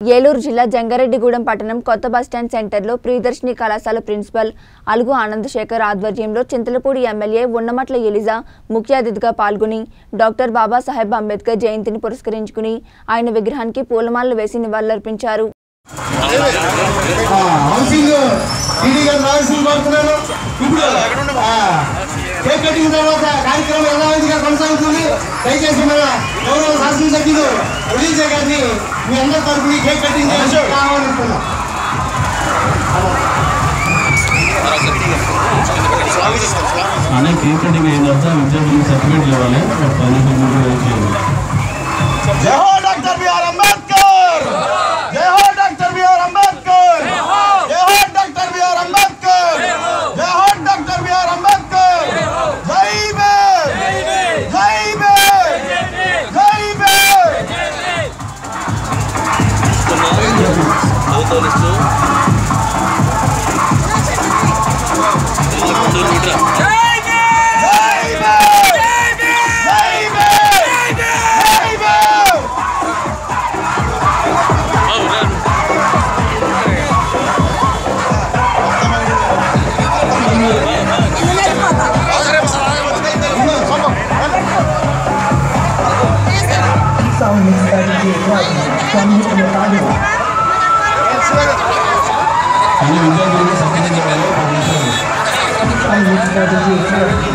ఏలూరు జిల్లా జంగారెడ్డిగూడెం పట్టణం కొత్త బస్టాండ్ సెంటర్లో ప్రియదర్శిని కళాశాల ప్రిన్సిపల్ అలుగు ఆనందశేఖర్ ఆధ్వర్యంలో చింతలపూడి ఎమ్మెల్యే ఉన్నమట్ల ఎలిజా ముఖ్య అతిథిగా పాల్గొని డాక్టర్ బాబాసాహెబ్ అంబేద్కర్ జయంతిని పురస్కరించుకుని ఆయన విగ్రహానికి పూలమాలలు వేసి నివాళులర్పించారు ఆ, హౌసింగ్ టీడీ గారు రావాల్సింది కోరుతున్నాను ఇప్పుడు ఆ, కేక్ కటింగ్ తర్వాత కార్యక్రమం యథావిధిగా కొనసాగుతుంది దయచేసి మన గౌరవ శాసనసభ్యులు ఉదయజయ్ గారిని మీ అందరి తరఫున కేక్ కటింగ్ చేసి ఆహ్వానిస్తున్నాం అనే కేక్ కటింగ్ అయిన తర్వాత విద్యార్థులకు సర్టిఫికేట్లు ఇవ్వాలి ఒక పది తొమ్మిది వేలు జై హో డాక్టర్ బిఆర్ అంబేద్కర్ జై హో డాక్టర్ బిఆర్ అంబేద్కర్ జై హో డాక్టర్ బిఆర్ అంబేద్కర్ జై హో డాక్టర్ బిఆర్ అంబేద్కర్ జై భీమ్ జై భీమ్ జై భీమ్ జై భీమ్ జై భీమ్ జై Bhim Sound mixed by DJ Ravi from Mr. Audio. అన్ని విద్యార్థులకు సర్టిఫికేట్ ఇవ్వాలి పది నిమిషాలు Sound mixed by DJ Ravi.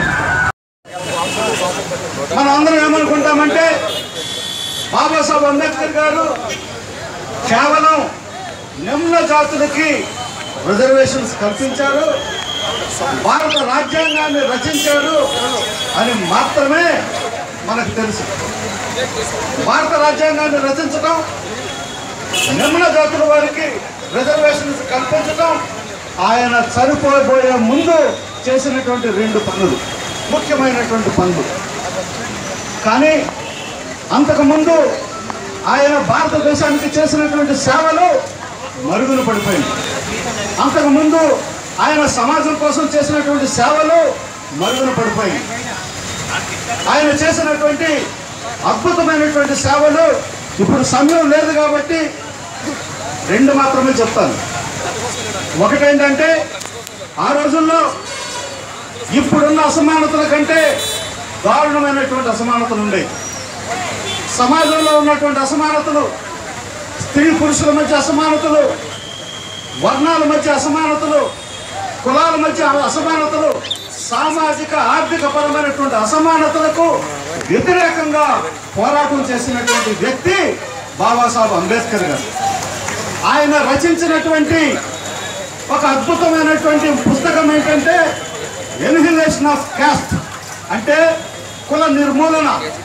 మనం అందరం ఏమనుకుంటామంటే బాబాసాహెబ్ అంబేద్కర్ గారు కేవలం నిమ్న జాతులకి రిజర్వేషన్స్ కల్పించారు భారత రాజ్యాంగాన్ని రచించారు అని మాత్రమే మనకు తెలుసు భారత రాజ్యాంగాన్ని రచించడం నిమ్న జాతుల వారికి రిజర్వేషన్స్ కల్పించడం ఆయన చనిపోబోయే ముందు చేసినటువంటి రెండు పనులు ముఖ్యమైనటువంటి పనులు కానీ అంతకుముందు ఆయన భారతదేశానికి చేసినటువంటి సేవలు మరుగున పడిపోయింది అంతకుముందు ఆయన సమాజం కోసం చేసినటువంటి సేవలు మరుగున పడిపోయింది ఆయన చేసినటువంటి అద్భుతమైనటువంటి సేవలు ఇప్పుడు సమయం లేదు కాబట్టి రెండు మాత్రమే చెప్తాను ఒకటేంటంటే ఆ రోజుల్లో ఇప్పుడున్న అసమానతల కంటే దారుణమైనటువంటి అసమానతలు ఉండేవి సమాజంలో ఉన్నటువంటి అసమానతలు స్త్రీ పురుషుల మధ్య అసమానతలు వర్ణాల మధ్య అసమానతలు కులాల మధ్య అసమానతలు సామాజిక ఆర్థిక పరమైనటువంటి అసమానతలకు వ్యతిరేకంగా పోరాటం చేసినటువంటి వ్యక్తి బాబాసాహెబ్ అంబేద్కర్ గారు ఆయన రచించినటువంటి ఒక అద్భుతమైనటువంటి పుస్తకం ఏంటంటే ఎన్హిలేషన్ ఆఫ్ కాస్ట్ అంటే కుల నిర్మూలన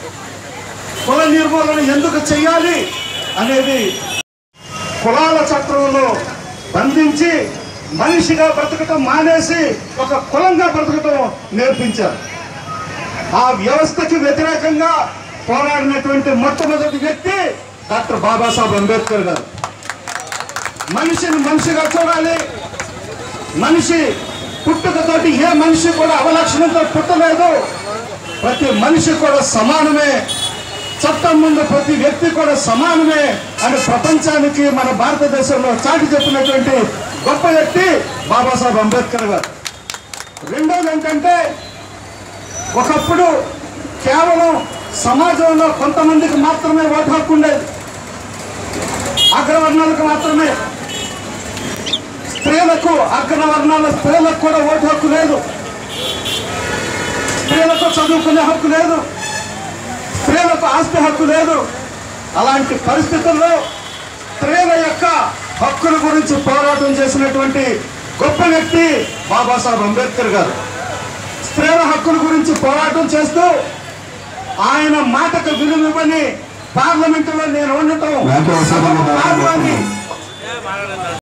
కుల నిర్మూలన ఎందుకు చేయాలి అనేది కులాల చక్రంలో బంధించి మనిషిగా బ్రతకటం మానేసి ఒక కులంగా బ్రతకటం నేర్పించారు ఆ వ్యవస్థకి వ్యతిరేకంగా పోరాడినటువంటి మొట్టమొదటి వ్యక్తి డాక్టర్ బాబాసాహెబ్ అంబేద్కర్ గారు మనిషిని మనిషిగా చూడాలి మనిషి పుట్టుకతోటి ఏ మనిషి కూడా అవలక్షణంతో పుట్టలేదు ప్రతి మనిషి కూడా సమానమే చట్టం ముందు ప్రతి వ్యక్తి కూడా సమానమే అని ప్రపంచానికి మన భారతదేశంలో చాటి చెప్పినటువంటి గొప్ప వ్యక్తి బాబాసాహెబ్ అంబేద్కర్ గారు రెండోది ఏంటంటే ఒకప్పుడు కేవలం సమాజంలో కొంతమందికి మాత్రమే ఓటు హక్కు ఉండేది అగ్రవర్ణాలకు మాత్రమే స్త్రీలకు అగ్రవర్ణాల స్త్రీలకు కూడా ఓటు హక్కు లేదు స్త్రీలకు చదువుకునే హక్కు లేదు స్త్రీలకు ఆస్తి హక్కు లేదు అలాంటి పరిస్థితుల్లో స్త్రీల యొక్క హక్కుల గురించి పోరాటం చేసినటువంటి గొప్ప వ్యక్తి బాబాసాహెబ్ అంబేద్కర్ గారు స్త్రీల హక్కుల గురించి పోరాటం చేస్తూ ఆయన మాటకు విలువివ్వని పార్లమెంటులో నేను ఉండటం నాకు అవసరం లేదు. కాదు అని